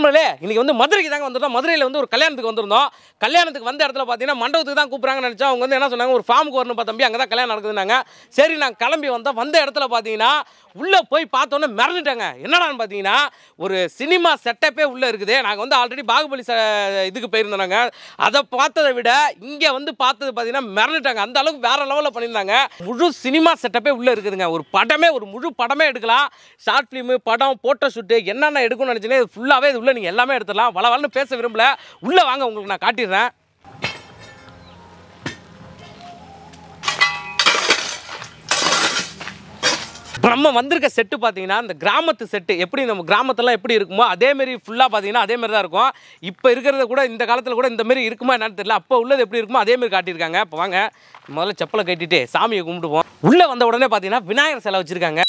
நண்பர்களே இன்னைக்கு வந்து மதுரைக்கு தாங்க வந்திருந்தோம் மதுரையில் வந்து ஒரு கல்யாணத்துக்கு வந்திருந்தோம் கல்யாணத்துக்கு வந்த இடத்துல பார்த்தீங்கன்னா மண்டபத்துக்கு தான் கூப்பிட்றாங்கன்னு நினச்சா அவங்க வந்து என்ன சொன்னாங்க ஒரு ஃபார்முக்கு வரணும் பா தம்பி அங்கே தான் கல்யாணம் நடக்குதுன்னாங்க சரி நான் கிளம்பி வந்தோம் வந்த இடத்துல பார்த்தீங்கன்னா உள்ளே போய் பார்த்தோன்னே மிரண்டுட்டாங்க என்னடான்னு பார்த்தீங்கன்னா ஒரு சினிமா செட்டப்பே உள்ளே இருக்குது நாங்கள் வந்து ஆல்ரெடி பாகுபலி ச இதுக்கு போயிருந்தோங்க அதை பார்த்ததை விட இங்கே வந்து பார்த்தது பார்த்தீங்கன்னா மிரண்டுட்டாங்க அந்த அளவுக்கு வேற லெவலில் பண்ணியிருந்தாங்க முழு சினிமா செட்டப்பே உள்ளே இருக்குதுங்க ஒரு படமே ஒரு முழு படமே எடுக்கலாம் ஷார்ட் ஃபிலிமு படம் போட்டோ ஷூட்டு என்னென்ன எடுக்கணும்னு நினச்சினே ஃபுல்லாகவே இது உள்ள நீங்கள் எல்லாமே எடுத்துடலாம் வள வளன்னு பேச விரும்பல உள்ளே வாங்க உங்களுக்கு நான் காட்டிடுறேன் இப்போ நம்ம வந்திருக்க செட்டு பார்த்தீங்கன்னா இந்த கிராமத்து செட்டு எப்படி நம்ம கிராமத்தெல்லாம் எப்படி இருக்குமோ அதேமாரி ஃபுல்லாக பார்த்தீங்கன்னா அதேமாரி தான் இருக்கும் இப்போ இருக்கிறத கூட இந்த காலத்தில் கூட இந்த மாதிரி இருக்குமா என்னன்னு தெரியல அப்போ உள்ளது எப்படி இருக்குமோ அதேமாரி காட்டியிருக்காங்க இப்போ வாங்க முதல்ல செப்பலை கட்டிட்டு சாமியை கும்பிடுவோம் உள்ளே வந்த உடனே பார்த்தீங்கன்னா விநாயகர் சிலை வச்சுருக்காங்க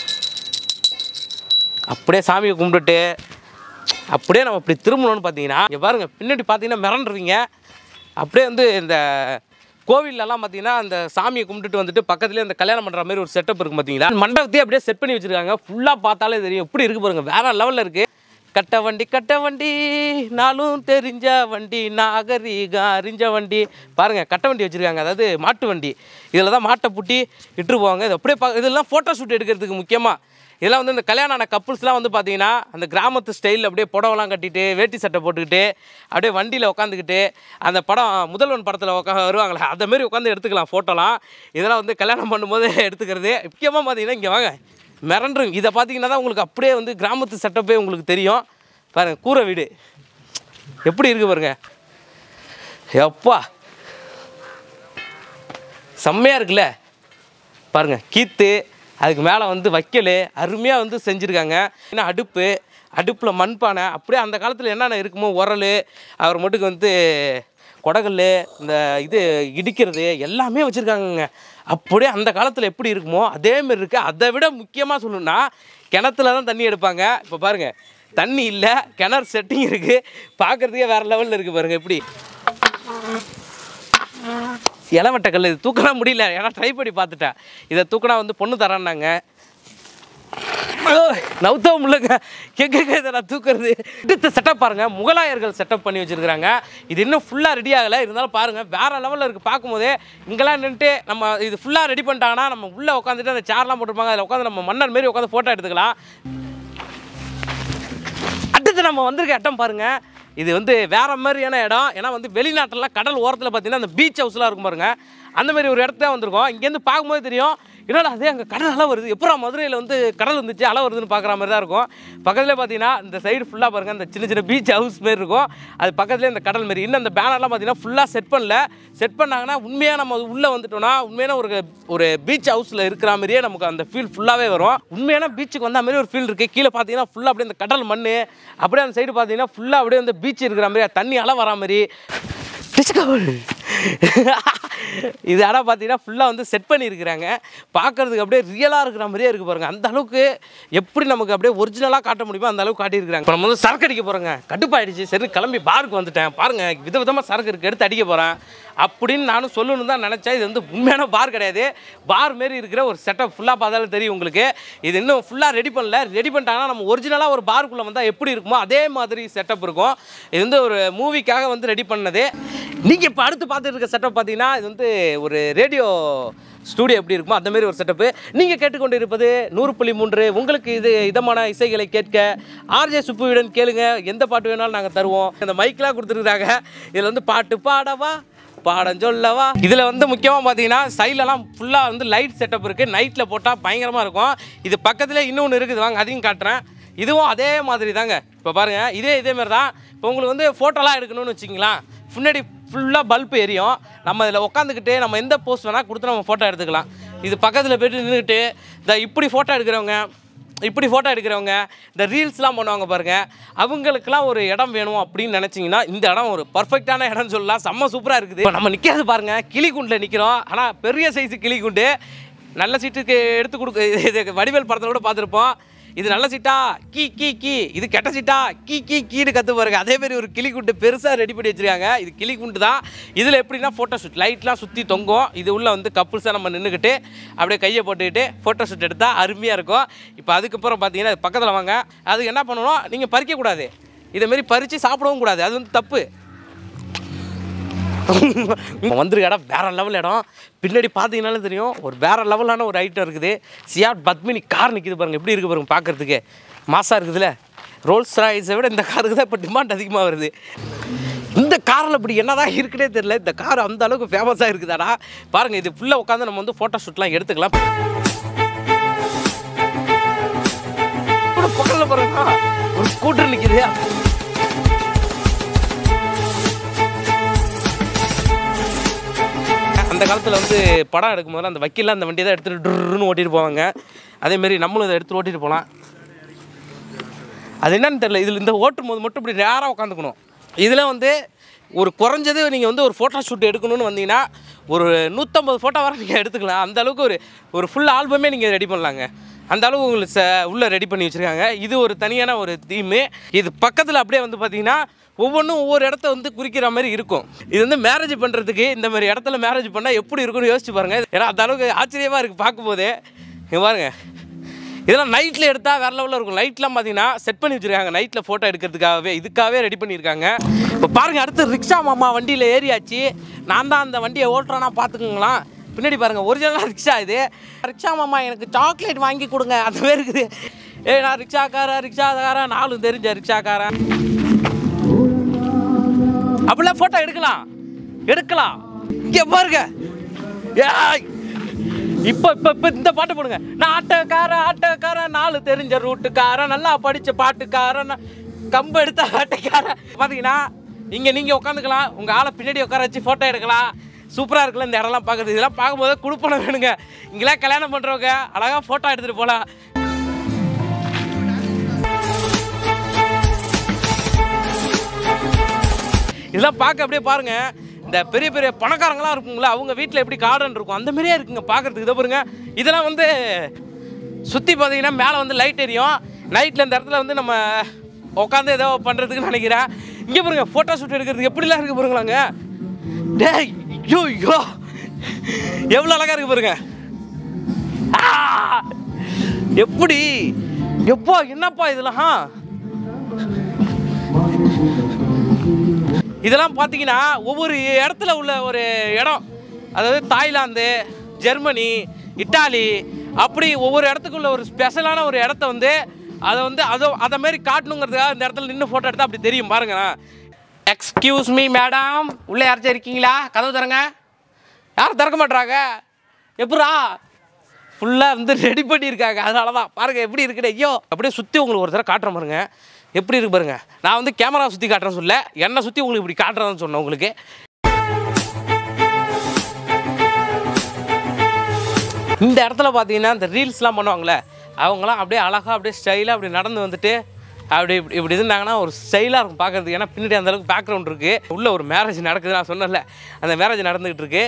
அப்படியே சாமியை கும்பிட்டுட்டு அப்படியே நம்ம இப்படி திரும்பணும்னு பார்த்தீங்கன்னா இங்க பாருங்க பின்னாடி பார்த்தீங்கன்னா மிரண்டுருவீங்க அப்படியே வந்து இந்த கோவில்லலாம் பார்த்தீங்கன்னா அந்த சாமியை கும்பிட்டுட்டு வந்துட்டு பக்கத்துலேயே அந்த கல்யாணம் பண்ணுற மாதிரி ஒரு செட்டப் இருக்கும் பார்த்தீங்களா மண்டபத்தையே அப்படியே செட் பண்ணி வச்சிருக்காங்க ஃபுல்லாக பார்த்தாலே தெரியும் எப்படி இருக்கு பாருங்க வேற லெவலில் இருக்கு கட்ட வண்டி கட்ட வண்டி நாளும் தெரிஞ்ச வண்டி நாகரீகம் அறிஞ்ச வண்டி பாருங்க கட்ட வண்டி வச்சிருக்காங்க அதாவது மாட்டு வண்டி இதில் தான் மாட்டை பூட்டி இட்டு போவாங்க இது அப்படியே பா இதெல்லாம் ஃபோட்டோ ஷூட் எடுக்கிறதுக்கு முக்கியமாக இதெல்லாம் வந்து இந்த கல்யாணம் ஆன கப்புள்ஸ்லாம் வந்து பார்த்தீங்கன்னா அந்த கிராமத்து ஸ்டைலில் அப்படியே புடவெல்லாம் கட்டிட்டு வேட்டி சட்டை போட்டுக்கிட்டு அப்படியே வண்டியில் உட்காந்துக்கிட்டு அந்த படம் முதல்வன் படத்தில் உட்கா வருவாங்களே அந்த மாதிரி உட்காந்து எடுத்துக்கலாம் ஃபோட்டோலாம் இதெல்லாம் வந்து கல்யாணம் பண்ணும்போது எடுத்துக்கிறது முக்கியமாக பார்த்தீங்கன்னா இங்கே வாங்க மிரண்டும் இதை பார்த்தீங்கன்னா தான் உங்களுக்கு அப்படியே வந்து கிராமத்து செட்டப்பே உங்களுக்கு தெரியும் பாருங்க கூரை வீடு எப்படி இருக்கு பாருங்க எப்பா செம்மையாக இருக்குல்ல பாருங்க கீத்து அதுக்கு மேலே வந்து வைக்கல் அருமையாக வந்து செஞ்சுருக்காங்க ஏன்னா அடுப்பு அடுப்பில் மண்பானை அப்படியே அந்த காலத்தில் என்னென்ன இருக்குமோ உரல் அவர் மட்டுக்கு வந்து குடகல் இந்த இது இடிக்கிறது எல்லாமே வச்சுருக்காங்கங்க அப்படியே அந்த காலத்தில் எப்படி இருக்குமோ அதே மாதிரி இருக்குது அதை விட முக்கியமாக சொல்லணும்னா கிணத்துல தான் தண்ணி எடுப்பாங்க இப்போ பாருங்கள் தண்ணி இல்லை கிணறு செட்டிங் இருக்குது பார்க்குறதுக்கே வேறு லெவலில் இருக்குது பாருங்கள் எப்படி இளவட்ட கல் இது தூக்கலாம் முடியல ஏன்னா ட்ரை பண்ணி பார்த்துட்டேன் இதை தூக்கினா வந்து பொண்ணு தரான்னாங்க நவுத்தவும் இல்லைங்க எங்கெங்க இதை நான் தூக்குறது அடுத்த செட்டப் பாருங்க முகலாயர்கள் செட்டப் பண்ணி வச்சிருக்காங்க இது இன்னும் ஃபுல்லாக ரெடி ஆகலை இருந்தாலும் பாருங்க வேற லெவலில் இருக்குது பார்க்கும்போதே இங்கெல்லாம் நின்றுட்டு நம்ம இது ஃபுல்லாக ரெடி பண்ணிட்டாங்கன்னா நம்ம உள்ளே உட்காந்துட்டு அந்த சேர்லாம் போட்டிருப்பாங்க அதில் உட்காந்து நம்ம மன்னர் மாரி உட்காந்து ஃபோட்டோ எடுத்துக்கலாம் அடுத்து நம்ம வந்திருக்க இடம் பாருங்க இது வந்து வேற மாதிரியான இடம் ஏன்னா வந்து வெளிநாட்டிலலாம் கடல் ஓரத்தில் பார்த்தீங்கன்னா அந்த பீச் ஹவுஸ்லாம் இருக்கும் பாருங்க அந்த மாதிரி ஒரு இடத்துல வந்திருக்கோம் இங்கேருந்து பார்க்கும்போது தெரியும் என்னடா அதே அங்கே கடல் அலை வருது எப்போ மதுரையில் வந்து கடல் வந்துச்சு அலை வருதுன்னு பார்க்குற மாதிரி தான் இருக்கும் பக்கத்துலேயே பார்த்தீங்கன்னா இந்த சைடு ஃபுல்லாக பாருங்கள் இந்த சின்ன சின்ன பீச் ஹவுஸ் மாரி இருக்கும் அது பக்கத்துலேயே இந்த கடல் மாரி இன்னும் அந்த பேனர்லாம் பார்த்தீங்கன்னா ஃபுல்லாக செட் பண்ணல செட் பண்ணாங்கன்னா உண்மையாக நம்ம உள்ளே வந்துட்டோம்னா உண்மையான ஒரு ஒரு பீச் ஹவுஸில் இருக்கிற மாதிரியே நமக்கு அந்த ஃபீல் ஃபுல்லாகவே வரும் உண்மையான பீச்சுக்கு வந்த மாதிரி ஒரு ஃபீல் இருக்குது கீழே பார்த்தீங்கன்னா ஃபுல்லாக அப்படியே இந்த கடல் மண் அப்படியே அந்த சைடு பார்த்தீங்கன்னா ஃபுல்லாக அப்படியே வந்து பீச் இருக்கிற மாதிரி தண்ணி அலை வரா மாதிரி டிஸ்கவர் இது ஆனால் பார்த்தீங்கன்னா ஃபுல்லாக வந்து செட் பண்ணியிருக்கிறாங்க பார்க்கறதுக்கு அப்படியே ரியலாக இருக்கிற மாதிரியே இருக்கு பாருங்க அந்த அளவுக்கு எப்படி நமக்கு அப்படியே ஒரிஜினலாக காட்ட முடியுமோ அந்த அளவுக்கு காட்டியிருக்கிறாங்க இப்போ நம்ம வந்து சரக்கு அடிக்க போகிறோங்க கடுப்பாயிடுச்சு சரி கிளம்பி பாருக்கு வந்துட்டேன் பாருங்க விதவிதமாக சரக்கு இருக்கு எடுத்து அடிக்க போகிறேன் அப்படின்னு நானும் சொல்லணும்னு தான் நினச்சேன் இது வந்து உண்மையான பார் கிடையாது பார் மாரி இருக்கிற ஒரு செட்டப் ஃபுல்லாக பார்த்தாலும் தெரியும் உங்களுக்கு இது இன்னும் ஃபுல்லாக ரெடி பண்ணல ரெடி பண்ணிட்டாங்கன்னா நம்ம ஒரிஜினலாக ஒரு பாருக்குள்ளே வந்தால் எப்படி இருக்குமோ அதே மாதிரி செட்டப் இருக்கும் இது வந்து ஒரு மூவிக்காக வந்து ரெடி பண்ணது நீங்கள் இப்போ அடுத்து பார்த்துட்டு இருக்க செட்டப் பார்த்தீங்கன்னா இது வந்து ஒரு ரேடியோ ஸ்டூடியோ எப்படி இருக்குமோ அந்த மாதிரி ஒரு செட்டப்பு நீங்கள் கேட்டுக்கொண்டு இருப்பது நூறு புள்ளி மூன்று உங்களுக்கு இது இதமான இசைகளை கேட்க ஆர்ஜே சுப்புவிடன் கேளுங்க எந்த பாட்டு வேணாலும் நாங்கள் தருவோம் இந்த மைக்கெலாம் கொடுத்துருக்காங்க இதில் வந்து பாட்டு பாடவா பாடம் சொல்லவா இதில் வந்து முக்கியமாக பார்த்தீங்கன்னா சைட்லலாம் ஃபுல்லாக வந்து லைட் செட்டப் இருக்குது நைட்டில் போட்டால் பயங்கரமாக இருக்கும் இது பக்கத்தில் இன்னொன்று இருக்குது வாங்க அதையும் காட்டுறேன் இதுவும் அதே மாதிரி தாங்க இப்போ பாருங்கள் இதே இதே மாதிரி தான் இப்போ உங்களுக்கு வந்து ஃபோட்டோலாம் எடுக்கணும்னு வச்சிங்களேன் முன்னாடி ஃபுல்லாக பல்ப் எரியும் நம்ம இதில் உட்காந்துக்கிட்டு நம்ம எந்த போஸ்ட் வேணால் கொடுத்து நம்ம ஃபோட்டோ எடுத்துக்கலாம் இது பக்கத்தில் போயிட்டு நின்றுட்டு இந்த இப்படி ஃபோட்டோ எடுக்கிறவங்க இப்படி ஃபோட்டோ எடுக்கிறவங்க இந்த ரீல்ஸ்லாம் பண்ணுவாங்க பாருங்க அவங்களுக்குலாம் ஒரு இடம் வேணும் அப்படின்னு நினச்சிங்கன்னா இந்த இடம் ஒரு பர்ஃபெக்டான இடம்னு சொல்லலாம் செம்ம சூப்பராக இருக்குது இப்போ நம்ம நிற்கிறது பாருங்க கிளிகுண்டில் நிற்கிறோம் ஆனால் பெரிய சைஸு கிளிகுண்டு நல்ல சீட்டுக்கு எடுத்து கொடுக்க இது வடிவேல் படத்தில் கூட பார்த்துருப்போம் இது நல்ல சீட்டா கீ கீ கீ இது கெட்ட சீட்டா கீ கீ கீன்னு கற்று பாருங்க அதே மாதிரி ஒரு கிளி குண்டு பெருசாக ரெடி பண்ணி வச்சிருக்காங்க இது கிளி குண்டு தான் இதில் எப்படின்னா ஃபோட்டோ ஷூட் லைட்லாம் சுற்றி தொங்கும் இது உள்ள வந்து கப்புள்ஸாக நம்ம நின்றுக்கிட்டு அப்படியே கையை போட்டுக்கிட்டு ஃபோட்டோ ஷூட் எடுத்தால் அருமையாக இருக்கும் இப்போ அதுக்கப்புறம் பார்த்தீங்கன்னா பக்கத்தில் வாங்க அதுக்கு என்ன பண்ணணும் நீங்கள் பறிக்கக்கூடாது இதை மாதிரி பறித்து சாப்பிடவும் கூடாது அது வந்து தப்பு வந்துருக்க இடம் வேற லெவல் இடம் பின்னாடி பார்த்தீங்கன்னாலும் தெரியும் ஒரு வேற லெவலான ஒரு ஐட்டம் இருக்குது சியாட் பத்மினி கார் நிற்கிது பாருங்க எப்படி இருக்கு பாருங்க பார்க்கறதுக்கு மாசா இருக்குதுல்ல ரோல்ஸ் ராய்ஸை விட இந்த காருக்கு தான் இப்போ டிமாண்ட் அதிகமாக வருது இந்த காரில் இப்படி என்னதான் இருக்குன்னே தெரியல இந்த கார் அந்த அளவுக்கு ஃபேமஸாக இருக்குதாடா பாருங்க இது ஃபுல்லாக உட்காந்து நம்ம வந்து ஃபோட்டோ ஷூட்லாம் எடுத்துக்கலாம் கூட பக்கத்தில் பாருங்க ஒரு ஸ்கூட்டர் நிற்கிது அந்த காலத்தில் வந்து படம் எடுக்கும்போது அந்த வக்கீல்லாம் அந்த வண்டியை தான் எடுத்துகிட்டு டுருன்னு ஓட்டிட்டு போவாங்க அதேமாரி நம்மளும் இதை எடுத்து ஓட்டிட்டு போகலாம் அது என்னன்னு தெரியல இதில் இந்த ஓட்டும் போது மட்டும் இப்படி நேராக உட்காந்துக்கணும் இதில் வந்து ஒரு குறைஞ்சது நீங்கள் வந்து ஒரு ஃபோட்டோ ஷூட் எடுக்கணும்னு வந்தீங்கன்னா ஒரு நூற்றம்பது ஃபோட்டோ வரை நீங்கள் எடுத்துக்கலாம் அந்த அளவுக்கு ஒரு ஒரு ஃபுல் ஆல்பமே நீங்கள் ரெடி பண்ணலாங்க அந்த அளவுக்கு உங்களுக்கு ச உள்ளே ரெடி பண்ணி வச்சுருக்காங்க இது ஒரு தனியான ஒரு தீமு இது பக்கத்தில் அப்படியே வந்து பார்த்தீங்கன்னா ஒவ்வொன்றும் ஒவ்வொரு இடத்த வந்து குறிக்கிற மாதிரி இருக்கும் இது வந்து மேரேஜ் பண்ணுறதுக்கு இந்த மாதிரி இடத்துல மேரேஜ் பண்ணால் எப்படி இருக்கும்னு யோசிச்சு பாருங்கள் ஏன்னா அந்த அளவுக்கு ஆச்சரியமாக இருக்குது பார்க்கும்போதே இங்க பாருங்க இதெல்லாம் நைட்டில் எடுத்தால் வேற லெவலில் இருக்கும் லைட்லாம் பார்த்தீங்கன்னா செட் பண்ணி வச்சுருக்காங்க நைட்டில் ஃபோட்டோ எடுக்கிறதுக்காகவே இதுக்காகவே ரெடி பண்ணியிருக்காங்க இப்போ பாருங்கள் அடுத்து ரிக்ஷா மாமா வண்டியில் ஏறியாச்சு நான் தான் அந்த வண்டியை ஓட்டுறேன்னா பார்த்துக்குங்களா பின்னாடி பாருங்கள் ஒரிஜினலாக ரிக்ஷா இது ரிக்ஷா மாமா எனக்கு சாக்லேட் வாங்கி கொடுங்க அந்த மாதிரி இருக்குது ஏய் நான் ரிக்ஷாக்காரன் ரிக்ஷாக்காரன் நாலும் தெரிஞ்ச ரிக்ஷாக்காரன் அப்படிலாம் ஃபோட்டோ எடுக்கலாம் எடுக்கலாம் இங்கே பாருங்க ஏய் இப்போ இப்போ இப்போ இந்த பாட்டு போடுங்க நான் ஆட்டோக்காரன் ஆட்டோக்காரன் நாலு தெரிஞ்ச ரூட்டுக்காரன் நல்லா படித்த பாட்டுக்காரன் நான் கம்பு எடுத்த ஆட்டோக்காரன் பார்த்தீங்கன்னா இங்கே நீங்கள் உட்காந்துக்கலாம் உங்கள் ஆளை பின்னாடி உட்கார வச்சு ஃபோட்டோ எடுக்கலாம் சூப்பராக இருக்குல்ல இந்த இடம்லாம் பார்க்குறது இதெல்லாம் பார்க்கும்போது குடுப்பணம் வேணுங்க இங்கெல்லாம் கல்யாணம் பண்ணுறவங்க அழகாக ஃபோட்டோ எடுத்துகிட்டு போகலாம் இதெல்லாம் பார்க்க அப்படியே பாருங்க இந்த பெரிய பெரிய பணக்காரங்களாம் இருக்குங்களா அவங்க வீட்டில் எப்படி கார்டன் இருக்கும் அந்த மாதிரியே இருக்குங்க பார்க்கறதுக்கு இதை பாருங்க இதெல்லாம் வந்து சுற்றி பார்த்தீங்கன்னா மேலே வந்து லைட் எரியும் நைட்டில் இந்த இடத்துல வந்து நம்ம உட்காந்து ஏதோ பண்ணுறதுக்கு நினைக்கிறேன் இங்கே பாருங்க ஃபோட்டோ ஷூட் எடுக்கிறதுக்கு எப்படிலாம் இருக்கு பாருங்களாங்க டேய் ஐயோ ஐயோ எவ்வளோ அழகாக இருக்கு பாருங்க ஆ! எப்படி எப்போ என்னப்பா இதெல்லாம் இதெல்லாம் பார்த்தீங்கன்னா ஒவ்வொரு இடத்துல உள்ள ஒரு இடம் அதாவது தாய்லாந்து ஜெர்மனி இட்டாலி அப்படி ஒவ்வொரு இடத்துக்குள்ள ஒரு ஸ்பெஷலான ஒரு இடத்த வந்து அதை வந்து அதை அதை மாதிரி காட்டணுங்கிறதுக்காக இந்த இடத்துல நின்று ஃபோட்டோ எடுத்தால் அப்படி தெரியும் பாருங்களேன் எக்ஸ்கியூஸ் மீ மேடம் உள்ளே யாராச்சும் இருக்கீங்களா கதவு திறங்க யாரும் திறக்க மாட்றாங்க எப்படா ஃபுல்லாக வந்து ரெடி பண்ணியிருக்காங்க அதனால தான் பாருங்கள் எப்படி இருக்குது ஐயோ அப்படியே சுற்றி உங்களுக்கு ஒரு தடவை காட்டுறேன் பாருங்க எப்படி இருக்கு பாருங்க நான் வந்து கேமரா சுற்றி காட்டுறேன்னு சொல்ல என்னை சுற்றி உங்களுக்கு இப்படி காட்டுறேன்னு சொன்னேன் உங்களுக்கு இந்த இடத்துல பார்த்தீங்கன்னா இந்த ரீல்ஸ்லாம் பண்ணுவாங்களே அவங்களாம் அப்படியே அழகாக அப்படியே ஸ்டைலாக அப்படி நடந்து வந்துட்டு அப்படி இப்படி இப்படி இருந்தாங்கன்னா ஒரு ஸ்டைலாக இருக்கும் பார்க்கறதுக்கு ஏன்னா பின்னாடி அந்த அளவுக்கு பேக்ரவுண்ட் இருக்குது உள்ள ஒரு மேரேஜ் நடக்குது நான் சொன்னேன்ல அந்த மேரேஜ் நடந்துகிட்டு இருக்கு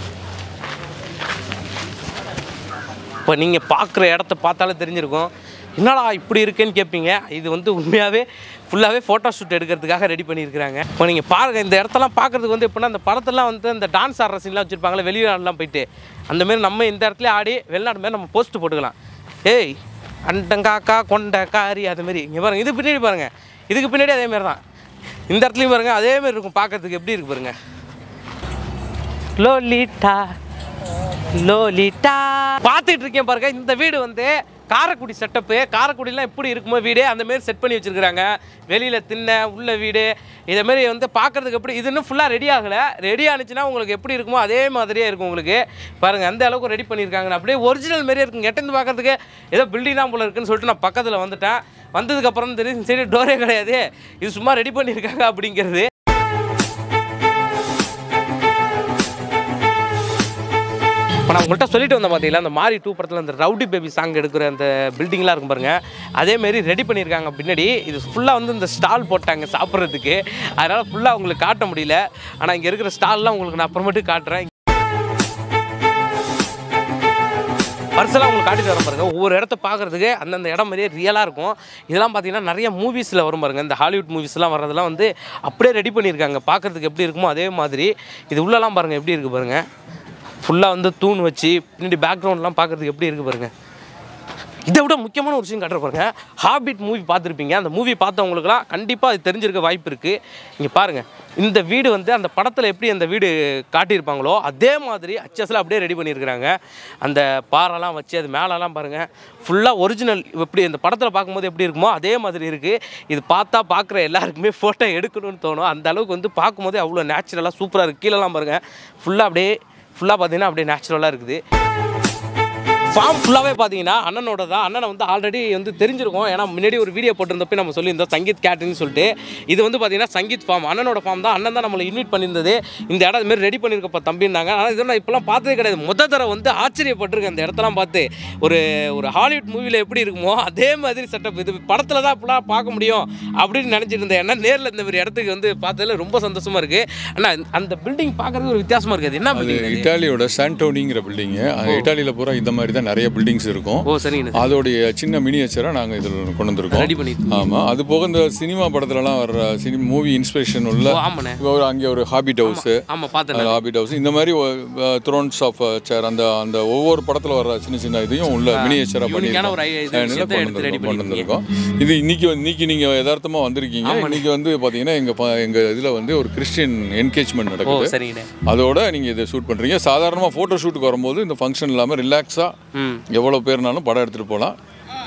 இப்போ நீங்கள் பார்க்குற இடத்த பார்த்தாலே தெரிஞ்சிருக்கும் என்னடா இப்படி இருக்குன்னு கேட்பீங்க இது வந்து உண்மையாகவே ஃபுல்லாகவே ஃபோட்டோ ஷூட் எடுக்கிறதுக்காக ரெடி பண்ணியிருக்கிறாங்க இப்போ நீங்கள் பாருங்கள் இந்த இடத்தெல்லாம் பார்க்குறதுக்கு வந்து எப்படின்னா அந்த படத்தெல்லாம் வந்து அந்த டான்ஸ் ஆடுற சீன்லாம் வச்சுருப்பாங்களே வெளிநாடுலாம் போயிட்டு அந்த மாதிரி நம்ம இந்த இடத்துல ஆடி வெளிநாடு மாதிரி நம்ம போஸ்ட் போட்டுக்கலாம் ஏய் அண்டங்காக்கா கொண்ட காரி அது மாதிரி இங்கே பாருங்கள் இது பின்னாடி பாருங்கள் இதுக்கு பின்னாடி அதே மாதிரி தான் இந்த இடத்துலையும் பாருங்கள் அதே மாதிரி இருக்கும் பார்க்கறதுக்கு எப்படி இருக்கு பாருங்கள் லோலிட்டா லோலிட்டா பார்த்துட்டு இருக்கேன் பாருங்க இந்த வீடு வந்து காரைக்குடி செட்டப்பு காரைக்குடிலாம் எப்படி இருக்குமோ வீடு அந்த மாதிரி செட் பண்ணி வச்சிருக்காங்க வெளியில் திண்ணை உள்ள வீடு இதே மாதிரி வந்து பார்க்கறதுக்கு எப்படி இது இன்னும் ஃபுல்லாக ரெடி ஆகலை ரெடி ஆனிச்சுன்னா உங்களுக்கு எப்படி இருக்குமோ அதே மாதிரியே இருக்கும் உங்களுக்கு பாருங்கள் அந்த அளவுக்கு ரெடி பண்ணியிருக்காங்க அப்படியே ஒரிஜினல் மாதிரியே இருக்குங்க எட்டேருந்து பார்க்கறதுக்கு ஏதோ பில்டிங் தான் போல இருக்குன்னு சொல்லிட்டு நான் பக்கத்தில் வந்துட்டேன் வந்ததுக்கப்புறம் தெரியும் சரி டோரே கிடையாது இது சும்மா ரெடி பண்ணியிருக்காங்க அப்படிங்கிறது இப்போ நான் உங்கள்கிட்ட சொல்லிட்டு வந்தேன் பார்த்தீங்களா அந்த மாரி டூ படத்தில் அந்த ரவுடி பேபி சாங் எடுக்கிற அந்த பில்டிங்லாம் இருக்கும் பாருங்க அதேமாரி ரெடி பண்ணியிருக்காங்க பின்னாடி இது ஃபுல்லாக வந்து இந்த ஸ்டால் போட்டாங்க சாப்பிட்றதுக்கு அதனால் ஃபுல்லாக உங்களுக்கு காட்ட முடியல ஆனால் இங்கே இருக்கிற ஸ்டால்லாம் உங்களுக்கு நான் அப்புறமேட்டு காட்டுறேன் பர்சலாக உங்களுக்கு காட்டிட்டு வரேன் பாருங்க ஒவ்வொரு இடத்த பார்க்குறதுக்கு அந்தந்த இடம் மாதிரியே ரியலாக இருக்கும் இதெல்லாம் பார்த்தீங்கன்னா நிறைய மூவிஸில் வரும் பாருங்க இந்த ஹாலிவுட் மூவிஸ்லாம் வர்றதெல்லாம் வந்து அப்படியே ரெடி பண்ணியிருக்காங்க பார்க்குறதுக்கு எப்படி இருக்குமோ அதே மாதிரி இது உள்ளலாம் பாருங்கள் எப்படி இருக்குது பாருங்கள் ஃபுல்லாக வந்து தூண் வச்சு பின்னாடி பேக்ரவுண்ட்லாம் பார்க்குறதுக்கு எப்படி இருக்குது பாருங்கள் இதை விட முக்கியமான ஒரு விஷயம் காட்டுற பாருங்க ஹாபிட் மூவி பார்த்துருப்பீங்க அந்த மூவி பார்த்தவங்களுக்குலாம் கண்டிப்பாக அது தெரிஞ்சிருக்க வாய்ப்பு இருக்குது இங்கே பாருங்கள் இந்த வீடு வந்து அந்த படத்தில் எப்படி அந்த வீடு காட்டியிருப்பாங்களோ அதே மாதிரி அச்சஸில் அப்படியே ரெடி பண்ணியிருக்கிறாங்க அந்த பாறைலாம் வச்சு அது மேலெல்லாம் பாருங்கள் ஃபுல்லாக ஒரிஜினல் எப்படி இந்த படத்தில் பார்க்கும்போது எப்படி இருக்குமோ அதே மாதிரி இருக்குது இது பார்த்தா பார்க்குற எல்லாருக்குமே ஃபோட்டோ எடுக்கணும்னு தோணும் அந்த அளவுக்கு வந்து பார்க்கும்போதே அவ்வளோ நேச்சுரலாக சூப்பராக இருக்குது கீழெல்லாம் பாருங்கள் ஃபுல்லாக அப்படியே ஃபுல்லாக பார்த்தீங்கன்னா அப்படியே நேச்சுரலாக இருக்குது ஃபார்ம் ஃபுல்லாகவே பார்த்தீங்கன்னா அண்ணனோட தான் அண்ணனை வந்து ஆல்ரெடி வந்து தெரிஞ்சிருக்கும் ஏன்னா முன்னாடி ஒரு வீடியோ போட்டிருந்தப்ப நம்ம சொல்லியிருந்தோம் சங்கீத் கேட்டரிங்னு சொல்லிட்டு இது வந்து பார்த்தீங்கன்னா சங்கீத் ஃபார்ம் அண்ணனோட ஃபார்ம் தான் அண்ணன் தான் நம்மளை இன்வைட் பண்ணியிருந்தது இந்த இடம் இது மாதிரி ரெடி பண்ணியிருக்கப்ப தம்பின்னாங்க ஆனால் இதெல்லாம் நான் இப்போலாம் பார்த்ததே கிடையாது முத தடவை வந்து ஆச்சரியப்பட்டிருக்கேன் இந்த இடத்தெல்லாம் பார்த்து ஒரு ஒரு ஹாலிவுட் மூவியில் எப்படி இருக்குமோ அதே மாதிரி செட்டப் இது படத்தில் தான் இப்படிலாம் பார்க்க முடியும் அப்படின்னு நினச்சிட்டு இருந்தேன் ஏன்னா நேரில் இந்த மாதிரி இடத்துக்கு வந்து பார்த்ததுல ரொம்ப சந்தோஷமாக இருக்குது ஆனால் அந்த பில்டிங் பார்க்குறது ஒரு வித்தியாசமாக இருக்குது என்ன அது பில்டிங் இட்டாலியோட சாண்டோனிங்கிற பில்டிங்கு அது இட்டாலியில் பூரா இந்த மாதிரி தான் நிறைய பில்டிங்ஸ் இருக்கும் ஓ சரிங்க அதோடைய சின்ன மினியேச்சரை நாங்கள் இதில் கொண்டு வந்திருக்கோம் ரெடி பண்ணி ஆமாம் அது போக இந்த சினிமா படத்துலலாம் வர்ற சினிமா மூவி இன்ஸ்பிரேஷன் உள்ள ஓ ஆமாண்ணே இப்போ ஒரு அங்கே ஒரு ஹாபிட் ஹவுஸு ஆமாம் பார்த்தேன் ஹாபிட் ஹவுஸ் இந்த மாதிரி த்ரோன்ஸ் ஆஃப் சேர் அந்த அந்த ஒவ்வொரு படத்தில் வர்ற சின்ன சின்ன இதையும் உள்ள மினியேச்சராக யூனிக்கான ஒரு பண்ணியிருக்கோம் ஐ- இது விஷயத்தை எடுத்து ரெடி கொண்டு பண்ணிருக்கீங்க வந்திருக்கோம் இது இன்னைக்கு வந்து- இன்னைக்கு நீங்கள் யதார்த்தமாக வந்திருக்கீங்க இன்னைக்கு வந்து பார்த்தீங்கன்னா எங்கள் எங்கள் இதில் வந்து ஒரு கிறிஸ்டியன் என்கேஜ்மெண்ட் ஓ நடக்குது சரிங்கண்ணே அதோட நீங்கள் இதை ஷூட் பண்ணுறீங்க சாதாரணமாக ஃபோட்டோ ஷூட்டுக்கு வரும்போது இந்த ஃபங்க்ஷன் இல்லாமல் ரிலாக்ஸாக ம் எவ்வளோ பேர்னாலும் படம் எடுத்துகிட்டு போகலாம்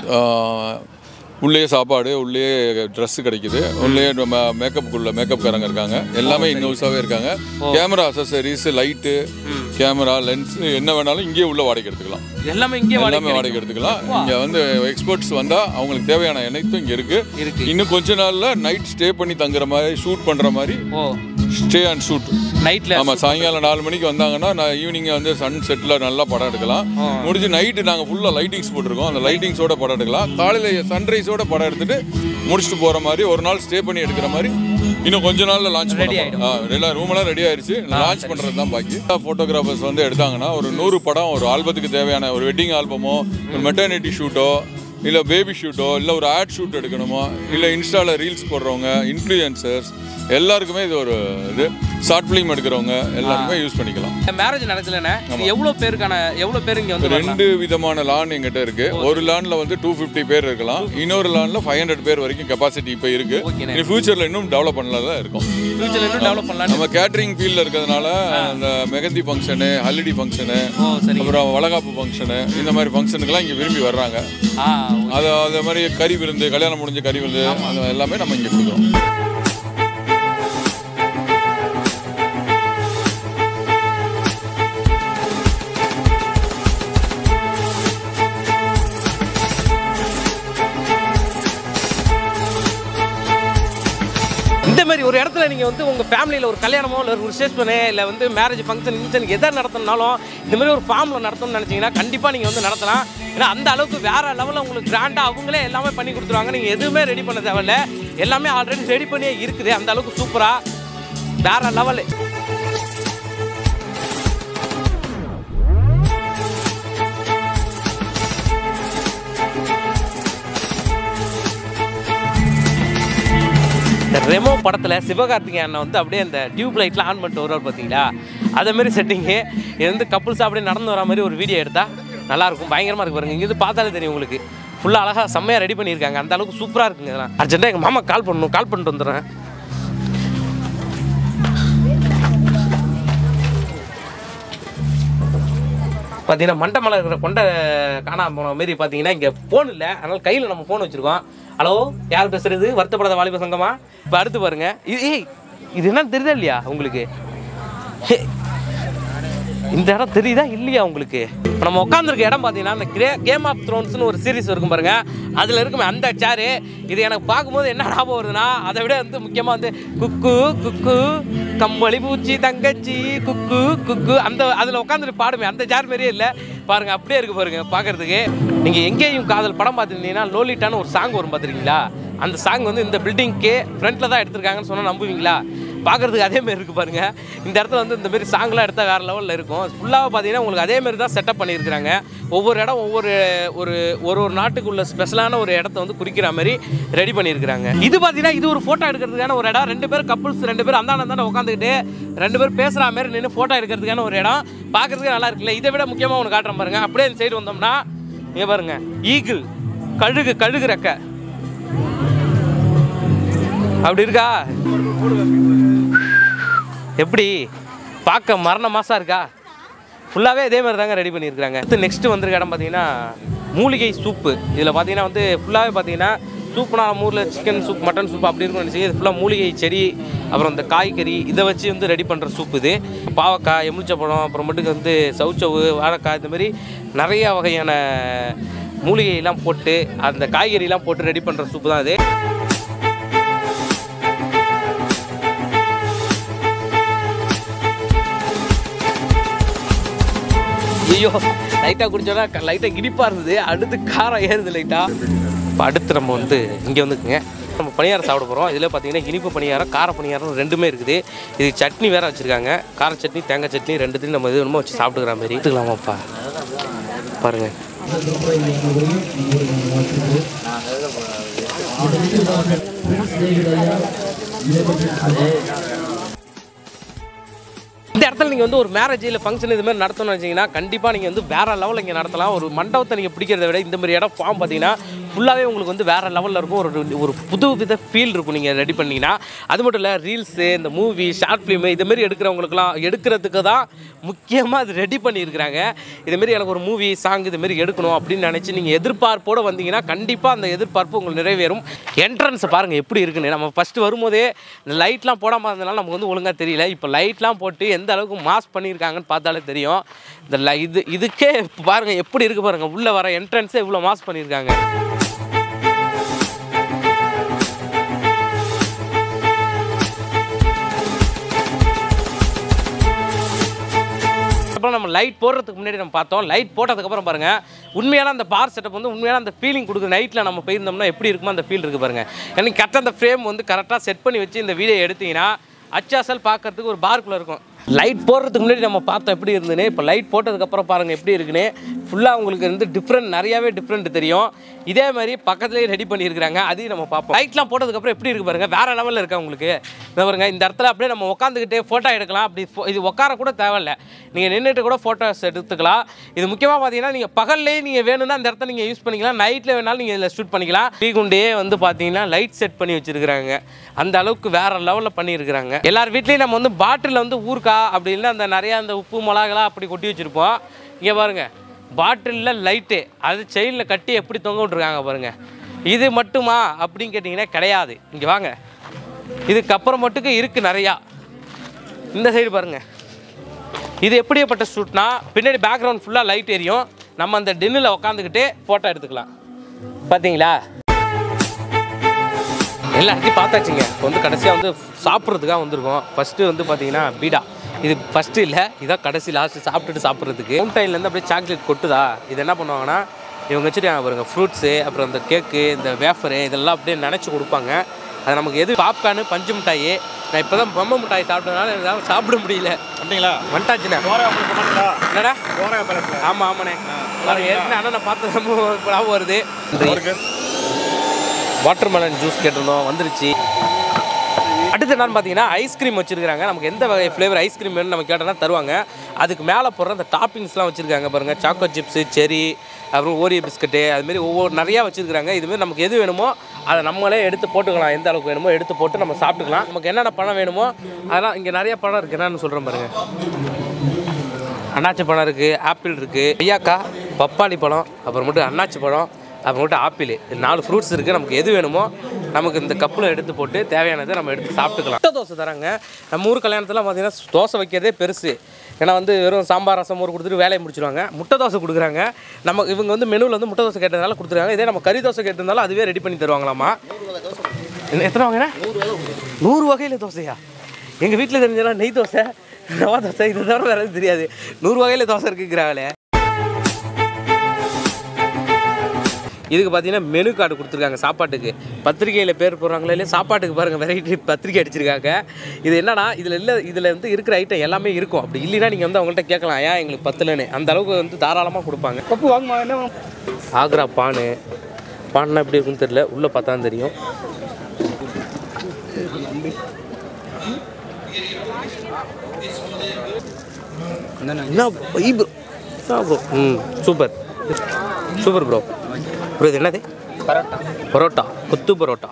உள்ளே சாப்பாடு உள்ளே ட்ரெஸ் கிடைக்குது உள்ளே மேக்கப்புக்குள்ள மேக்கப்காரங்க இருக்காங்க எல்லாமே இன்னோஸாகவே இருக்காங்க camera accessories light camera lens என்ன வேணாலும் இங்கேயே உள்ள வாடகை எடுத்துக்கலாம் எல்லாமே இங்கே எல்லாமே வாடகை எடுத்துக்கலாம் இங்கே வந்து எக்ஸ்பர்ட்ஸ் வந்தால் அவங்களுக்கு தேவையான அனைத்தும் இங்கே இருக்குது இருக்கு இன்னும் கொஞ்ச நாளில் நைட் ஸ்டே பண்ணி தங்குற மாதிரி ஷூட் பண்ணுற மாதிரி ஓ ஸ்டே அண்ட் ஷூட் நைட்ல ஆமாம் சாயங்காலம் நாலு மணிக்கு வந்தாங்கன்னா நான் ஈவினிங் வந்து சன் செட்டில் நல்லா படம் எடுக்கலாம் முடிஞ்சு நைட்டு நாங்கள் ஃபுல்லாக லைட்டிங்ஸ் போட்டிருக்கோம் அந்த லைட்டிங்ஸோட படம் எடுக்கலாம் காலையில் சன்ரைஸோட படம் எடுத்துட்டு முடிச்சுட்டு போகிற மாதிரி ஒரு நாள் ஸ்டே பண்ணி எடுக்கிற மாதிரி இன்னும் கொஞ்ச நாளில் லான்ச் Ready பண்ணி எல்லாம் ரூமெல்லாம் ரெடி ஆயிருச்சு லான்ச் பண்ணுறது தான் பாக்கி ஃபோட்டோகிராஃபர்ஸ் வந்து எடுத்தாங்கன்னா ஒரு நூறு படம் ஒரு ஆல்பத்துக்கு தேவையான ஒரு வெட்டிங் ஆல்பமோ ஒரு மெட்டர்னிட்டி ஷூட்டோ இல்லை பேபி ஷூட்டோ இல்லை ஒரு ஆட் ஷூட் எடுக்கணுமோ இல்லை இன்ஸ்டாவில் ரீல்ஸ் போடுறவங்க இன்ஃப்ளூயன்சர்ஸ் எல்லாருக்குமே இது ஒரு இது ஷார்ட் ஃபிலிம் எடுக்கிறவங்க எல்லாருமே யூஸ் பண்ணிக்கலாம் மேரேஜ் நடக்கலண்ணே இது எவ்வளோ பேருக்கான எவ்வளோ பேர் இங்கே வந்து வரலாம் ரெண்டு விதமான லான் எங்கிட்ட இருக்கு ஒரு லான்ல வந்து டூ ஃபிஃப்டி பேர் இருக்கலாம் இன்னொரு லான்ல ஃபைவ் ஹண்ட்ரட் பேர் வரைக்கும் கெப்பாசிட்டி இப்போ இருக்கு ஓகேண்ணே. இனி ஃபியூச்சர்ல இன்னும் டெவலப் பண்ணல தான் இருக்கும் ஃபியூச்சரில் இன்னும் டெவலப் பண்ணலான்னு நம்ம கேட்டரிங் ஃபீல்டில் இருக்கிறதுனால அந்த மெகந்தி ஃபங்க்ஷனு ஹல்லிடி ஃபங்க்ஷனு ஓ சரி அப்புறம் வளகாப்பு ஃபங்க்ஷனு இந்த மாதிரி ஃபங்க்ஷனுக்கெல்லாம் இங்கே விரும்பி வர்றாங்க ஆ அது அது மாதிரி கறி விருந்து கல்யாணம் முடிஞ்ச கறி விருந்து அது எல்லாமே நம்ம இங்கே கொடுக்குறோம் இந்த மாதிரி ஒரு இடத்துல நீங்கள் வந்து உங்கள் ஃபேமிலியில் ஒரு கல்யாணமோ இல்லை ஒரு ரிசப்ஷனு இல்லை வந்து மேரேஜ் ஃபங்க்ஷன் ஃபங்க்ஷன் எதை நடத்தணும்னாலும் இந்த மாதிரி ஒரு ஃபார்மில் நடத்தணும்னு நினச்சிங்கன்னா கண்டிப்பாக நீங்கள் வந்து நடத்தலாம் ஏன்னா அந்த அளவுக்கு வேறு லெவலில் உங்களுக்கு கிராண்டாக அவங்களே எல்லாமே பண்ணி கொடுத்துருவாங்க நீங்கள் எதுவுமே ரெடி பண்ண தேவையில்ல எல்லாமே ஆல்ரெடி ரெடி பண்ணியே இருக்குது அந்த அளவுக்கு சூப்பராக வேறு லெவலு இந்த ரெமோ படத்தில் சிவகார்த்திகேயன் அண்ணன் வந்து அப்படியே அந்த டியூப் லைட்லாம் ஆன் பண்ணிட்டு வருவார் பார்த்தீங்களா அதே மாதிரி செட்டிங்கு இது வந்து கப்புள்ஸ் அப்படியே நடந்து வர மாதிரி ஒரு வீடியோ எடுத்தால் நல்லாயிருக்கும் பயங்கரமாக இருக்கு பாருங்க இங்கேருந்து பார்த்தாலே தெரியும் உங்களுக்கு ஃபுல்லாக அழகாக செம்மையாக ரெடி பண்ணியிருக்காங்க அந்த அளவுக்கு சூப்பராக இருக்குங்க இதெல்லாம் அர்ஜென்ட்டாக எங்கள் மாமா கால் பண்ணணும் கால் பண்ணிட்டு வந்துடுறேன் பார்த்தீங்கன்னா மண்டை மேலே இருக்கிற கொண்டை காணாம போன மாரி பார்த்தீங்கன்னா இங்கே ஃபோன் இல்லை அதனால கையில் நம்ம ஃபோன் வச்சுருக்கோம் ஹலோ யார் பேசுறது வருத்தப்படாத வாலிப சங்கமா இப்போ அடுத்து பாருங்க இது ஏய் இது என்னன்னு தெரியுதா இல்லையா உங்களுக்கு ஹே, இந்த இடம் தெரியுதா இல்லையா உங்களுக்கு இப்போ நம்ம உட்காந்துருக்க இடம் பார்த்தீங்கன்னா இந்த கிரே கேம் ஆஃப் த்ரோன்ஸ்னு ஒரு சீரிஸ் இருக்கும் பாருங்க அதில் இருக்குமே அந்த சேரு இது எனக்கு பார்க்கும்போது என்ன ஞாபகம் வருதுன்னா அதை விட வந்து முக்கியமாக வந்து குக்கு குக்கு கம்பளி பூச்சி தங்கச்சி குக்கு குக்கு அந்த அதில் உட்காந்துட்டு பாடுமே அந்த சேர் மாதிரியே இல்லை பாருங்க அப்படியே இருக்கு பாருங்க பார்க்கறதுக்கு நீங்கள் எங்கேயும் காதல் படம் பார்த்துருந்தீங்கன்னா லோலிட்டான்னு ஒரு சாங் வரும் பார்த்துருக்கீங்களா அந்த சாங் வந்து இந்த பில்டிங்க்கே ஃப்ரண்ட்டில் தான் எடுத்திருக்காங்கன்னு சொன்னால் நம்புவீங்களா பார்க்கறதுக்கு அதே மாதிரி இருக்கு பாருங்க இந்த இடத்துல வந்து இந்த மாதிரி சாங்லாம் எடுத்தால் வேறு லெவலில் இருக்கும் ஃபுல்லாக பார்த்தீங்கன்னா உங்களுக்கு அதே மாதிரி தான் செட்டப் பண்ணியிருக்கிறாங்க ஒவ்வொரு இடம் ஒவ்வொரு ஒரு ஒரு ஒரு நாட்டுக்குள்ள ஸ்பெஷலான ஒரு இடத்த வந்து குறிக்கிற மாதிரி ரெடி பண்ணியிருக்கிறாங்க இது பார்த்தீங்கன்னா இது ஒரு ஃபோட்டோ எடுக்கிறதுக்கான ஒரு இடம் ரெண்டு பேர் கப்புள்ஸ் ரெண்டு பேர் அந்தாண்ட அந்தாண்ட உட்காந்துக்கிட்டு ரெண்டு பேர் பேசுகிற மாதிரி நின்று ஃபோட்டோ எடுக்கிறதுக்கான ஒரு இடம் பார்க்கறதுக்கு நல்லா இருக்குல்ல இதை விட முக்கியமாக ஒன்று காட்டுறேன் பாருங்க அப்படியே இந்த சைடு வந்தோம்னா இங்க பாருங்க ஈகிள் கழுகு கழுகு ரெக்க அப்படி இருக்கா எப்படி பார்க்க மரண மாசா இருக்கா ஃபுல்லாகவே இதே மாதிரி தாங்க ரெடி பண்ணியிருக்காங்க அடுத்து நெக்ஸ்ட்டு வந்திருக்க இடம் பார்த்தீங்கன்னா மூலிகை சூப்பு இதில் பார்த்தீங்கன்னா வந்து ஃபுல்லாகவே பார்த்தீங்கன்னா சூப்னா நம்ம ஊரில் சிக்கன் சூப் மட்டன் சூப் அப்படி இருக்கும்னு நினச்சி இது ஃபுல்லாக மூலிகை செடி அப்புறம் இந்த காய்கறி இதை வச்சு வந்து ரெடி பண்ணுற சூப் இது பாவக்காய் எலுமிச்சப்பழம் அப்புறமேட்டுக்கு வந்து சவுச்சவு வாழைக்காய் இந்த மாதிரி நிறைய வகையான மூலிகையெல்லாம் போட்டு அந்த காய்கறிலாம் போட்டு ரெடி பண்ணுற சூப்பு தான் இது ஐயோ லைட்டாக குடிச்சோன்னா லைட்டாக இனிப்பாக இருந்தது அடுத்து காரம் ஏறுது லைட்டாக இப்போ அடுத்து நம்ம வந்து இங்கே வந்துக்குங்க நம்ம பணியாரம் சாப்பிட போகிறோம் இதில் பார்த்தீங்கன்னா இனிப்பு பணியாரம் கார பணியாரம் ரெண்டுமே இருக்குது இது சட்னி வேறு வச்சுருக்காங்க கார சட்னி தேங்காய் சட்னி ரெண்டுத்தையும் நம்ம இது வேணுமோ வச்சு சாப்பிட்டுக்கிற மாதிரி எடுத்துக்கலாமாப்பா பாருங்கள் இந்த இடத்துல நீங்கள் வந்து ஒரு மேரேஜ் இல்லை ஃபங்க்ஷன் இது மாதிரி நடத்தணும்னு வச்சிங்கன்னா கண்டிப்பாக நீங்கள் வந்து வேறு லெவலில் இங்கே நடத்தலாம் ஒரு மண்டபத்தை நீங்கள் பிடிக்கிறத விட இந்த மாதிரி இடம் ஃபார்ம் பார்த்தீங்கன்னா ஃபுல்லாகவே உங்களுக்கு வந்து வேறு லெவலில் இருக்கும் ஒரு ஒரு புது வித ஃபீல் இருக்கும் நீங்கள் ரெடி பண்ணீங்கன்னா அது மட்டும் இல்லை ரீல்ஸு இந்த மூவி ஷார்ட் ஃபிலிமு இது மாதிரி எடுக்கிறவங்களுக்குலாம் எடுக்கிறதுக்கு தான் முக்கியமாக அது ரெடி பண்ணியிருக்கிறாங்க இதுமாரி எனக்கு ஒரு மூவி சாங் இதுமாரி எடுக்கணும் அப்படின்னு நினச்சி நீங்கள் எதிர்பார்ப்போடு வந்தீங்கன்னா கண்டிப்பாக அந்த எதிர்பார்ப்பு உங்களுக்கு நிறைவேறும் என்ட்ரன்ஸை பாருங்கள் எப்படி இருக்குன்னு நம்ம ஃபஸ்ட்டு வரும்போதே இந்த லைட்லாம் போடாமல் இருந்தனால நமக்கு வந்து ஒழுங்காக தெரியல இப்போ லைட்லாம் போட்டு எந்த அளவுக்கு மாஸ் பண்ணியிருக்காங்கன்னு பார்த்தாலே தெரியும் இந்த லை இது இதுக்கே பாருங்கள் எப்படி இருக்குது பாருங்கள் உள்ளே வர என்ட்ரன்ஸே இவ்வளோ மாஸ் பண்ணியிருக்காங்க அப்புறம் நம்ம லைட் போடுறதுக்கு முன்னாடி நம்ம பார்த்தோம் லைட் போட்டதுக்கப்புறம் பாருங்க உண்மையான அந்த பார் செட்டப் வந்து உண்மையான அந்த ஃபீலிங் கொடுக்குது நைட்டில் நம்ம போயிருந்தோம்னா எப்படி இருக்குமோ அந்த ஃபீல் இருக்குது பாருங்க எனக்கு கரெக்டாக அந்த ஃப்ரேம் வந்து கரெக்டாக செட் பண்ணி வச்சு இந்த வீடியோ எடுத்தீங்கன்னா அச்சாசல் பார்க்கறதுக்கு ஒரு பார்க்குள்ளே இருக்கும் லைட் போடுறதுக்கு முன்னாடி நம்ம பார்த்தோம் எப்படி இருந்துன்னு இப்போ லைட் போட்டதுக்கப்புறம் பாருங்கள் எப்படி இருக்குன்னு ஃபுல்லாக உங்களுக்கு வந்து டிஃப்ரெண்ட் நிறையாவே டிஃப்ரெண்ட் தெரியும் இதே மாதிரி பக்கத்துலேயே ரெடி பண்ணியிருக்கிறாங்க அதையும் நம்ம பார்ப்போம் லைட்லாம் போட்டதுக்கப்புறம் எப்படி இருக்கு பாருங்க வேறு லெவலில் இருக்கா உங்களுக்கு இந்த பாருங்க இந்த இடத்துல அப்படியே நம்ம உட்காந்துக்கிட்டே ஃபோட்டோ எடுக்கலாம் அப்படி pho- இது உட்கார கூட தேவையில்ல நீங்கள் நின்றுட்டு கூட ஃபோட்டோஸ் எடுத்துக்கலாம் இது முக்கியமாக பார்த்தீங்கன்னா நீங்கள் பகல்லேயே நீங்கள் வேணும்னா அந்த இடத்த நீங்கள் யூஸ் பண்ணிக்கலாம் நைட்டில் வேணாலும் நீங்கள் இதில் ஷூட் பண்ணிக்கலாம் டீகுண்டே வந்து பார்த்தீங்கன்னா லைட் செட் பண்ணி வச்சிருக்கிறாங்க அந்த அளவுக்கு வேற லெவலில் பண்ணியிருக்கிறாங்க எல்லார் வீட்லேயும் நம்ம வந்து பாட்டிலில் வந்து ஊறுகாய் அப்படி இல்லை அந்த நிறையா அந்த உப்பு மிளகாலாம் அப்படி கொட்டி வச்சுருப்போம் இங்கே பாருங்க பாட்டிலில் லைட்டு அது செயினில் கட்டி எப்படி தொங்க விட்ருக்காங்க பாருங்க இது மட்டுமா அப்படின்னு கேட்டிங்கன்னா கிடையாது இங்கே வாங்க இதுக்கப்புறம் மட்டுக்கு இருக்குது நிறையா இந்த சைடு பாருங்க இது எப்படிப்பட்ட ஷூட்னா பின்னாடி பேக்ரவுண்ட் ஃபுல்லாக லைட் எரியும் நம்ம அந்த டின்னில் உட்காந்துக்கிட்டு ஃபோட்டோ எடுத்துக்கலாம் பார்த்தீங்களா எல்லா இடத்தையும் பார்த்தாச்சுங்க இப்போ வந்து கடைசியாக வந்து சாப்பிட்றதுக்காக வந்திருக்கோம் ஃபஸ்ட்டு வந்து பார்த்தீங்கன்னா பீடா இது ஃபஸ்ட்டு இல்லை இதான் கடைசி லாஸ்ட்டு சாப்பிட்டுட்டு சாப்பிட்றதுக்கு ஃபவுண்டைன்லேருந்து அப்படியே சாக்லேட் கொட்டுதா இது என்ன பண்ணுவாங்கன்னா இவங்க வச்சுருக்காங்க பாருங்க ஃப்ரூட்ஸு அப்புறம் இந்த கேக்கு இந்த வேஃபரு இதெல்லாம் அப்படியே நினச்சி கொடுப்பாங்க அது நமக்கு எது பாப்கார்னு பஞ்சு மிட்டாயி நான் இப்போ தான் பொம்மை மிட்டாய் சாப்பிட்டதுனால என்னால் சாப்பிட முடியல அப்படிங்களா வந்துட்டாச்சுண்ணே என்னடா ஆமாம் ஆமாண்ணே பாருங்க ஏற்கனவே அண்ணனை பார்த்த சம்பவம் இப்ப ஞாபகம் வருது வாட்டர் மெலன் ஜூஸ் கேட்டிருந்தோம் வந்துருச்சு அடுத்து என்னன்னு பார்த்தீங்கன்னா ஐஸ்கிரீம் வச்சிருக்காங்க நமக்கு எந்த வகை ஃப்ளேவர் ஐஸ்கிரீம் வேணும்னு நம்ம கேட்டோம்னா தருவாங்க அதுக்கு மேலே போடுற அந்த டாப்பிங்ஸ்லாம் வச்சுருக்காங்க பாருங்கள் சாக்கோ சிப்ஸு செரி அப்புறம் ஓரியோ பிஸ்கட்டு அதுமாரி ஒவ்வொரு நிறையா வச்சுருக்காங்க இதுமாரி நமக்கு எது வேணுமோ அதை நம்மளே எடுத்து போட்டுக்கலாம் எந்த அளவுக்கு வேணுமோ எடுத்து போட்டு நம்ம சாப்பிட்டுக்கலாம் நமக்கு என்னென்ன பழம் வேணுமோ அதெல்லாம் இங்கே நிறைய பழம் இருக்குது என்னன்னு சொல்கிறேன் பாருங்கள் அன்னாச்சி பழம் இருக்குது ஆப்பிள் இருக்குது ஐயாக்காய் பப்பாளி பழம் அப்புறமேட்டு அன்னாச்சி பழம் அப்புறமேட்டு ஆப்பிள் இது நாலு ஃப்ரூட்ஸ் இருக்குது நமக்கு எது வேணுமோ நமக்கு இந்த கப்பில் எடுத்து போட்டு தேவையானதை நம்ம எடுத்து சாப்பிட்டுக்கலாம் முட்டை தோசை தராங்க நம்ம ஊர் கல்யாணத்தில் பார்த்தீங்கன்னா தோசை வைக்கிறதே பெருசு ஏன்னா வந்து வெறும் சாம்பார் ரசம் ஒரு கொடுத்துட்டு வேலையை முடிச்சிடுவாங்க முட்டை தோசை கொடுக்குறாங்க நம்ம இவங்க வந்து மெனுவில் வந்து முட்டை தோசை கேட்டதுனால கொடுத்துருக்காங்க இதே நம்ம கறி தோசை கேட்டிருந்தாலும் அதுவே ரெடி பண்ணி தருவாங்களாமா என்ன- எத்தனை வாங்கினா நூறு வகையில் தோசையா எங்கள் வீட்டில் தெரிஞ்சனா நெய் தோசை ரவா தோசை இதை தவிர வேறு எதுவும் தெரியாது நூறு வகையில் தோசை இருக்குங்கிறாங்களே இதுக்கு பார்த்தீங்கன்னா மெனு கார்டு கொடுத்துருக்காங்க சாப்பாட்டுக்கு பத்திரிக்கையில் பேர் போடுறாங்களே இல்லையா சாப்பாட்டுக்கு பாருங்கள் வெரைட்டி பத்திரிக்கை அடிச்சிருக்காங்க இது என்னன்னா இதில் இல்லை இதில் வந்து இருக்கிற ஐட்டம் எல்லாமே இருக்கும் அப்படி இல்லைன்னா நீங்கள் வந்து அவங்கள்ட்ட கேட்கலாம் ஏன் எங்களுக்கு பத்தலன்னு அந்த அளவுக்கு வந்து தாராளமாக கொடுப்பாங்க பப்பு வாங்குமா என்ன வாங்க ஆக்ரா பானு பான்னா எப்படி இருக்குன்னு தெரியல உள்ளே பார்த்தா தான் தெரியும் என்ன vibe. என்ன bro? ம் சூப்பர் சூப்பர் ப்ரோ ப்ரோ இது என்னது பரோட்டா கொத்து பரோட்டா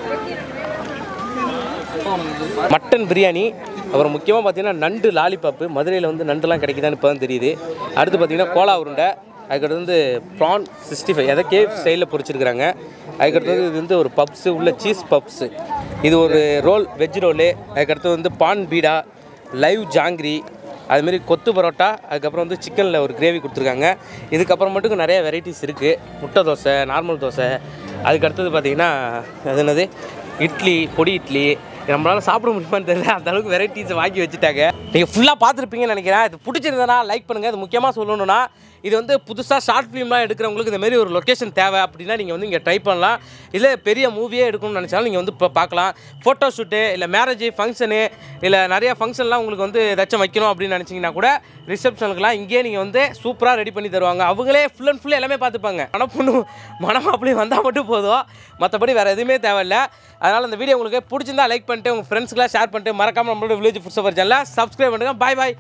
மட்டன் பிரியாணி அப்புறம் முக்கியமாக பார்த்தீங்கன்னா நண்டு லாலிபாப்பு மதுரையில் வந்து நண்டுலாம் கிடைக்குதான்னு இப்போ தான் தெரியுது அடுத்து பார்த்தீங்கன்னா கோலா உருண்டை அதுக்கடுத்து வந்து ப்ரான் சிக்ஸ்டி ஃபைவ் அதை கேவ் ஸ்டைலில் பொரிச்சிருக்கிறாங்க அதுக்கடுத்து இது வந்து ஒரு பப்ஸு உள்ள சீஸ் பப்ஸு இது ஒரு ரோல் வெஜ் ரோலு அதுக்கடுத்து வந்து பான் பீடா லைவ் ஜாங்கிரி அதுமாரி கொத்து பரோட்டா அதுக்கப்புறம் வந்து சிக்கனில் ஒரு கிரேவி கொடுத்துருக்காங்க இதுக்கப்புறம் மட்டும் நிறைய வெரைட்டிஸ் இருக்குது முட்டை தோசை நார்மல் தோசை அதுக்கு அடுத்தது பார்த்தீங்கன்னா அது என்னது இட்லி பொடி இட்லி நம்மளால சாப்பிட முடியுமான்னு தெரியல அந்த அளவுக்கு வெரைட்டிஸ் வாங்கி வச்சுட்டாங்க நீங்கள் ஃபுல்லாக பார்த்துருப்பீங்கன்னு நினைக்கிறேன் இது பிடிச்சிருந்தனா லைக் பண்ணுங்கள் இது முக்கியமாக சொல்லணும்னா இது வந்து புதுசாக ஷார்ட் ஃபிலிம்லாம் எடுக்கிறவங்களுக்கு இந்த மாதிரி ஒரு லொக்கேஷன் தேவை அப்படின்னா நீங்கள் வந்து இங்கே ட்ரை பண்ணலாம் இல்லை பெரிய மூவியே எடுக்கணும்னு நினச்சாலும் நீங்கள் வந்து இப்போ பார்க்கலாம் ஃபோட்டோ ஷூட்டு இல்லை மேரேஜ் ஃபங்க்ஷனு இல்லை நிறைய ஃபங்க்ஷன்லாம் உங்களுக்கு வந்து ஏதாச்சும் வைக்கணும் அப்படின்னு நினச்சிங்கன்னா கூட ரிசப்ஷனுக்குலாம் இங்கேயே நீங்கள் வந்து சூப்பராக ரெடி பண்ணி தருவாங்க அவங்களே ஃபுல் அண்ட் ஃபுல் எல்லாமே பார்த்துப்பாங்க மனப்பொண்ணு மனம் அப்படி வந்தால் மட்டும் போதும் மற்றபடி வேறு எதுவுமே தேவையில்ல அதனால் இந்த வீடியோ உங்களுக்கு பிடிச்சிருந்தா லைக் பண்ணிட்டு உங்கள் ஃப்ரெண்ட்ஸ்க்குலாம் ஷேர் பண்ணிட்டு மறக்காமல் நம்மளோட வில்லேஜ் ஃபுட் சஃபர் சேனலை சப்ஸ்கிரைப் பண்ணுங்கள் பாய் பாய்